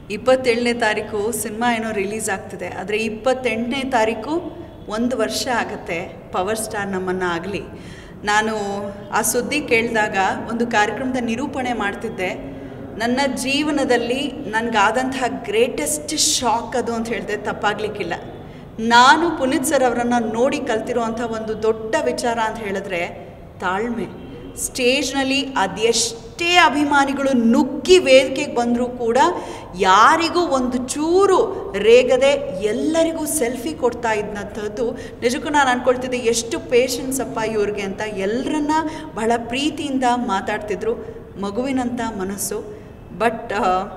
ಇಪ್ಪತ್ತೇಳನೇ ತಾರೀಕು ಸಿನಿಮಾ ಏನೋ ರಿಲೀಸ್ ಆಗ್ತಿದೆ ಆದರೆ ಇಪ್ಪತ್ತೆಂಟನೇ ತಾರೀಕು ಒಂದು ವರ್ಷ ಆಗುತ್ತೆ ಪವರ್ ಸ್ಟಾರ್ ನಮ್ಮನ್ನು ಆಗಲಿ ನಾನು ಆ ಸುದ್ದಿ ಕೇಳಿದಾಗ ಒಂದು ಕಾರ್ಯಕ್ರಮದ ನಿರೂಪಣೆ ಮಾಡ್ತಿದ್ದೆ ನನ್ನ ಜೀವನದಲ್ಲಿ ನನಗಾದಂತಹ ಗ್ರೇಟೆಸ್ಟ್ ಶಾಕ್ ಅದು ಅಂತ ಹೇಳಿದೆ ತಪ್ಪಾಗಲಿಕ್ಕಿಲ್ಲ ನಾನು ಪುನೀತ್ ಸರ್ ಅವರನ್ನು ನೋಡಿ ಕಲ್ತಿರೋವಂಥ ಒಂದು ದೊಡ್ಡ ವಿಚಾರ ಅಂತ ಹೇಳಿದ್ರೆ ತಾಳ್ಮೆ ಸ್ಟೇಜ್ನಲ್ಲಿ ಅದೆಷ್ಟೇ ಅಭಿಮಾನಿಗಳು ನುಗ್ಗಿ ವೇದಿಕೆಗೆ ಬಂದರೂ ಕೂಡ ಯಾರಿಗೂ ಒಂದು ಚೂರು ರೇಗದೆ ಎಲ್ಲರಿಗೂ ಸೆಲ್ಫಿ ಕೊಡ್ತಾ ಇದ್ದಂಥದ್ದು ನಿಜಕ್ಕೂ ನಾನು ಅಂದ್ಕೊಳ್ತಿದ್ದೆ ಎಷ್ಟು ಪೇಷನ್ಸ್ ಅಪ್ಪ ಇವ್ರಿಗೆ ಅಂತ ಎಲ್ಲರನ್ನ ಬಹಳ ಪ್ರೀತಿಯಿಂದ ಮಾತಾಡ್ತಿದ್ರು ಮಗುವಿನಂಥ ಮನಸ್ಸು ಬಟ್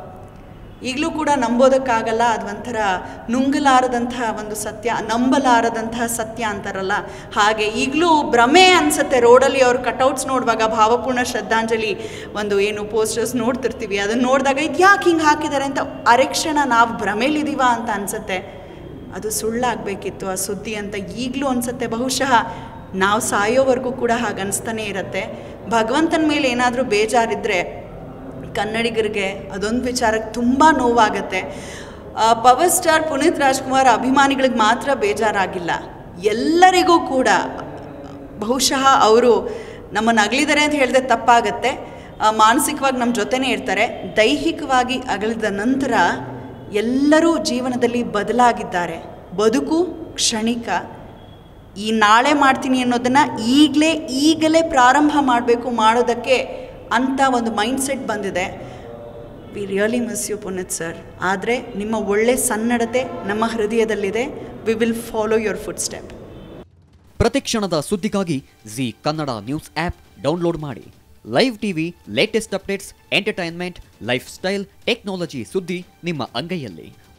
ಈಗಲೂ ಕೂಡ ನಂಬೋದಕ್ಕಾಗಲ್ಲ ಅದು ಒಂಥರ ನುಂಗಲಾರದಂತಹ ಒಂದು ಸತ್ಯ ನಂಬಲಾರದಂತಹ ಸತ್ಯ ಅಂತಾರಲ್ಲ ಹಾಗೆ ಈಗಲೂ ಭ್ರಮೆ ಅನಿಸುತ್ತೆ ರೋಡಲ್ಲಿ ಅವ್ರ ಕಟೌಟ್ಸ್ ನೋಡುವಾಗ ಭಾವಪೂರ್ಣ ಶ್ರದ್ಧಾಂಜಲಿ ಒಂದು ಏನು ಪೋಸ್ಟರ್ಸ್ ನೋಡ್ತಿರ್ತೀವಿ ಅದನ್ನು ನೋಡಿದಾಗ ಇದು ಯಾಕೆ ಹಿಂಗೆ ಹಾಕಿದ್ದಾರೆ ಅಂತ ಅರೆಕ್ಷಣ ನಾವು ಭ್ರಮೇಲಿದ್ದೀವ ಅಂತ ಅನಿಸುತ್ತೆ ಅದು ಸುಳ್ಳಾಗಬೇಕಿತ್ತು ಆ ಸುದ್ದಿ ಅಂತ ಈಗಲೂ ಅನಿಸುತ್ತೆ ಬಹುಶಃ ನಾವು ಸಾಯೋವರೆಗೂ ಕೂಡ ಹಾಗೆ ಅನಿಸ್ತಾನೆ ಇರುತ್ತೆ ಭಗವಂತನ ಮೇಲೆ ಏನಾದರೂ ಬೇಜಾರಿದ್ದರೆ ಕನ್ನಡಿಗರಿಗೆ ಅದೊಂದು ವಿಚಾರಕ್ಕೆ ತುಂಬ ನೋವಾಗತ್ತೆ ಆ, ಪವರ್ ಸ್ಟಾರ್ ಪುನೀತ್ ರಾಜ್ಕುಮಾರ್ ಅಭಿಮಾನಿಗಳಿಗೆ ಮಾತ್ರ ಬೇಜಾರಾಗಿಲ್ಲ ಎಲ್ಲರಿಗೂ ಕೂಡ ಬಹುಶಃ ಅವರು ನಮ್ಮನ್ನು ಅಗಲಿದ್ದಾರೆ ಅಂತ ಹೇಳಿದ್ರೆ ತಪ್ಪಾಗತ್ತೆ ಆ, ಮಾನಸಿಕವಾಗಿ ನಮ್ಮ ಜೊತೆನೇ ಇರ್ತಾರೆ ದೈಹಿಕವಾಗಿ ಅಗಲಿದ ನಂತರ ಎಲ್ಲರೂ ಜೀವನದಲ್ಲಿ ಬದಲಾಗಿದ್ದಾರೆ ಬದುಕು ಕ್ಷಣಿಕ ಈ ನಾಳೆ ಮಾಡ್ತೀನಿ ಅನ್ನೋದನ್ನು ಈಗಲೇ ಈಗಲೇ ಪ್ರಾರಂಭ ಮಾಡಬೇಕು ಮಾಡೋದಕ್ಕೆ ಅಂತ ಒಂದು ಮೈಂಡ್ಸೆಟ್ ಬಂದಿದೆ we really miss you Puneeth sir ಆದರೆ ನಿಮ್ಮ ಒಳ್ಳೆ ಸನ್ನಡತೆ ನಮ್ಮ ಹೃದಯದಲ್ಲಿದೆ we will follow your food step ಪ್ರತಿಕ್ಷಣದ ಸುದ್ದಿಗಾಗಿ G Kannada news app download ಮಾಡಿ live TV latest updates entertainment life style technology ಸುದ್ದಿ ನಿಮ್ಮ ಅಂಗೈಯಲ್ಲಿ